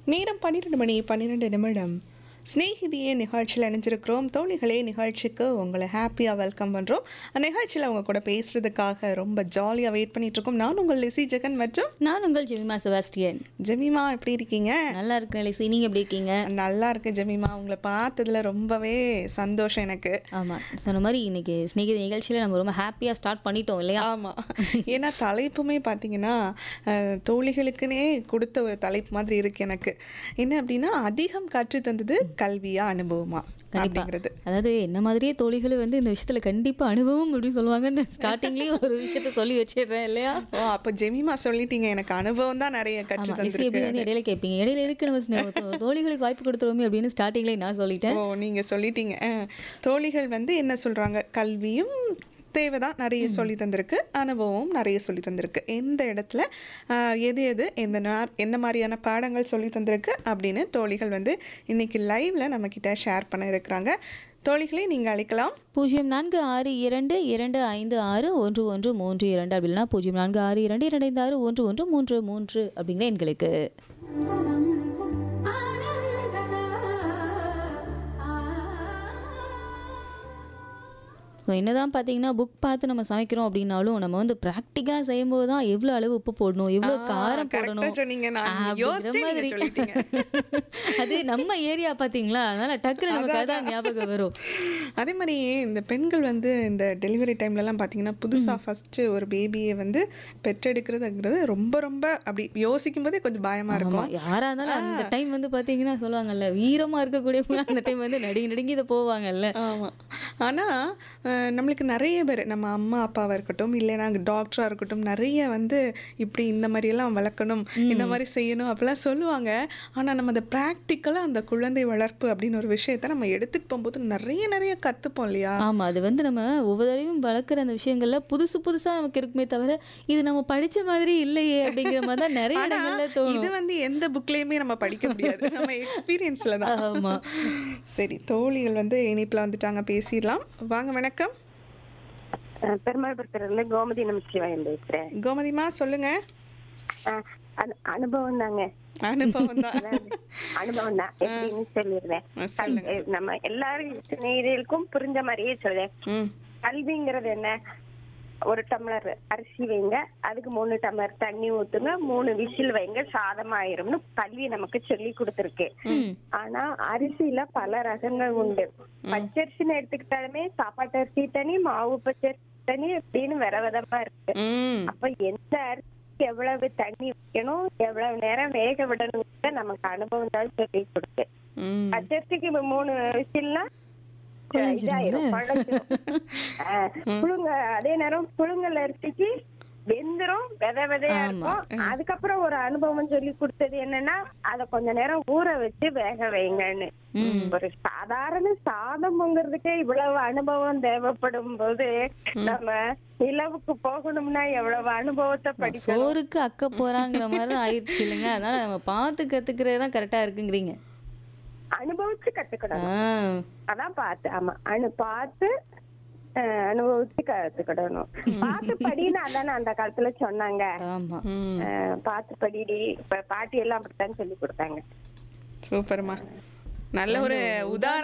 நேரம் பன்னிரெண்டு மணி பன்னிரெண்டு நிமிடம் ஸ்நேகிதியே நிகழ்ச்சியில் இணைஞ்சிருக்கிறோம் தோழிகளே நிகழ்ச்சிக்கு உங்களை ஹாப்பியாக வெல்கம் பண்ணுறோம் அந்த நிகழ்ச்சியில் அவங்க கூட பேசுறதுக்காக ரொம்ப ஜாலியாக வெயிட் பண்ணிட்டு இருக்கோம் நான் உங்கள் லிசி ஜெகன் மற்றும் நான் உங்கள் ஜெமிமா செபாஸ்டியன் ஜெமிமா எப்படி இருக்கீங்க நல்லா இருக்கேன் லிசி நீங்க எப்படி இருக்கீங்க நல்லா இருக்கு ஜெமிமா உங்களை பார்த்ததுல ரொம்பவே சந்தோஷம் எனக்கு ஆமா சொன்ன மாதிரி இன்னைக்கு ஸ்நேகித நிகழ்ச்சியில நம்ம ரொம்ப ஹாப்பியா ஸ்டார்ட் பண்ணிட்டோம் இல்லையா ஆமாம் ஏன்னா தலைப்புமே பார்த்தீங்கன்னா அஹ், தோழிகளுக்குனே கொடுத்த ஒரு தலைப்பு மாதிரி இருக்கு எனக்கு என்ன அப்படின்னா அதிகம் கற்று தந்தது கல்வியா அனுபவமா அப்படிங்கிறது அதாவது என்ன மாதிரியே தோழிகள் வந்து இந்த விஷயத்துல கண்டிப்பா அனுபவம் அப்படின்னு சொல்லுவாங்கன்னு ஸ்டார்டிங்லயே ஒரு விஷயத்த சொல்லி வச்சிடுறேன் இல்லையா ஓ அப்போ ஜெமிமா சொல்லிட்டீங்க எனக்கு அனுபவம் தான் நிறைய கற்று ஆமா லிசி தந்திருக்கு எப்படி வந்து இடையில கேட்பீங்க இடையில எதுக்கு நம்ம ஸ்நே- தோ- தோழிகளுக்கு வாய்ப்பு கொடுத்துருவோமே அப்படின்னு ஸ்டார்டிங்லேயே நான் சொல்லிட்டேன் ஓ நீங்க சொல்லிட்டீங்க அஹ், தோழிகள் வந்து என்ன சொல்றாங்க கல்வியும் தேவைதான் நிறைய சொல்லி தந்திருக்கு அனுபவம் நிறைய சொல்லி தந்திருக்கு எந்த இடத்துல அஹ், எது எது எந்த நார் என்ன மாதிரியான பாடங்கள் சொல்லி தந்திருக்கு அப்படின்னு தோழிகள் வந்து இன்னைக்கு லைவ்ல நம்ம கிட்ட ஷேர் பண்ண இருக்கிறாங்க தோழிகளை நீங்க அழைக்கலாம் பூஜ்ஜியம் நான்கு ஆறு இரண்டு இரண்டு ஐந்து ஆறு ஒன்று ஒன்று மூன்று இரண்டு அப்படின்னா பூஜ்ஜியம் நான்கு ஆறு இரண்டு இரண்டு ஐந்து ஆறு ஒன்று ஒன்று மூன்று மூன்று அப்படிங்கிற எண்களுக்கு ஸோ என்னதான் பார்த்தீங்கன்னா புக் பார்த்து நம்ம சமைக்கிறோம் அப்படின்னாலும் நம்ம வந்து ப்ராக்டிக்கலாக செய்யும்போது தான் எவ்வளோ அளவு உப்பு போடணும் எவ்வளோ காரம் correct ஆ போடணும் சொன்னீங்க. நான் அப்படிங்கிற யோசிச்சே நீங்க மாதிரி சொல்லிட்டீங்க. அது நம்ம ஏரியா பார்த்தீங்களா அதனால டக்குனு நமக்கு அதான் ஞாபகம் வரும் அதே மாதிரி இந்த பெண்கள் வந்து இந்த டெலிவரி டைம்லலாம் பார்த்தீங்கன்னா புதுசாக ஃபஸ்ட்டு ஒரு பேபியை வந்து பெற்றெடுக்கிறதுங்கிறது ரொம்ப ரொம்ப அப்படி யோசிக்கும் போதே கொஞ்சம் பயமாக ஆமா இருக்கும் யாரா இருந்தாலும் அந்த டைம் வந்து பாத்தீங்கன்னா சொல்லுவாங்கல்ல வீரமா இருக்கக்கூடியவங்க அந்த டைம் வந்து நடுங்கி நடுங்கி இதை போவாங்கல்ல ஆமாம் ஆனால் நம்மளுக்கு நிறைய பேர் நம்ம அம்மா அப்பாவாக இருக்கட்டும் இல்லை நாங்கள் டாக்டராக இருக்கட்டும் நிறைய வந்து இப்படி இந்த மாதிரியெல்லாம் வளர்க்கணும் இந்த மாதிரி செய்யணும் அப்படிலாம் சொல்லுவாங்க ஆனால் நம்ம அந்த ப்ராக்டிக்கலாக அந்த குழந்தை வளர்ப்பு அப்படின்னு ஒரு விஷயத்த நம்ம எடுத்துகிட்டு போகும்போது நிறைய நிறைய கற்றுப்போம் இல்லையா ஆமா அது வந்து நம்ம ஒவ்வொரு தடவையும் வளர்க்குற அந்த விஷயங்கள்ல புதுசு புதுசா நமக்கு இருக்குமே தவிர இது நம்ம படிச்ச மாதிரி இல்லையே அப்படிங்கிற மாதிரி தான் நிறைய ஆனா, இடங்கள்ல இது தோணும் வந்து எந்த புக்லயுமே நம்ம படிக்க முடியாது நம்ம எக்ஸ்பீரியன்ஸ்ல தான் ஆமா சரி தோழிகள் வந்து இணைப்புல வந்துட்டாங்க பேசிடலாம் வாங்க வணக்கம் அஹ் பெருமாள்புரத்துல கோமதி நமச்சிவாயம் பேசுறேன் கோமதிமா சொல்லுங்க அஹ் அனு- அனுபவம் தாங்க அனுபவம் தான் அனுபவம் தான் எப்படின்னு சொல்லிடுறேன் ஆ, சொல்லுங்க. கல்- நம்ம எல்லாரும் சிநேகிதர்களுக்கும் புரிஞ்ச மாதிரியே சொல்றேன் ம் கல்விங்கிறது என்ன ஒரு டம்ளர் அரிசி வைங்க அதுக்கு மூணு டம்ளர் தண்ணி ஊத்துங்க மூணு விசில் வைங்க சாதம் ஆயிரும்னு கல்வி நமக்கு சொல்லி கொடுத்துருக்கு ம். ஆனா அரிசியில பல ரகங்கள் உண்டு பச்சரிசின்னு எடுத்துக்கிட்டாலுமே சாப்பாட்டு அரிசி தனி மாவு பச்சரிசி தனி அப்படின்னு வித விதமா இருக்கு ம் அப்ப எந்த அரிசிக்கு எவ்வளவு தண்ணி வைக்கணும் எவ்வளவு நேரம் வேக விடணுங்கிறத நமக்கு அனுபவம் தான் சொல்லி கொடுக்கு ம் பச்சரிசிக்கு இப்ப மூணு விசில்னா இதாயிரும் குழஞ்சிரும். ஆஹ், புழுங்க அதே நேரம் புழுங்கல் அரிசிக்கு வெந்துரும் வித விதையா இருக்கும் அதுக்கப்புறம் ஒரு அனுபவம் சொல்லி கொடுத்தது என்னன்னா அத கொஞ்ச நேரம் ஊற வச்சு வேக வைங்கன்னு ஒரு சாதாரண சாதம்ங்கிறதுக்கே இவ்வளவு அனுபவம் தேவைப்படும் போது நம்ம நிலவுக்கு போகணும்னா எவ்வளவு அனுபவத்தை படிக்கணும் சோறுக்கு அக்க போறாங்கிற மாதிரி தான் ஆயிடுச்சு இல்லைங்க அதனால நம்ம பார்த்து கத்துக்கிறது தான் கரெக்டா இருக்குங்கிறீங்க அனுபவிச்சு கத்துக்கணும் ஆ அதான் பார்த்து ஆமா அனு பார்த்து அஹ், அனுபவிச்சு கத்துக்கிடணும் பார்த்து படின்னு அதானே அந்த காலத்துல சொன்னாங்க ஆமா ம் அஹ், பார்த்து படிடி இப்ப பாட்டி எல்லாம் அப்படித்தான் சொல்லி கொடுத்தாங்க சூப்பர்மா நல்ல ஒரு உதாரணம்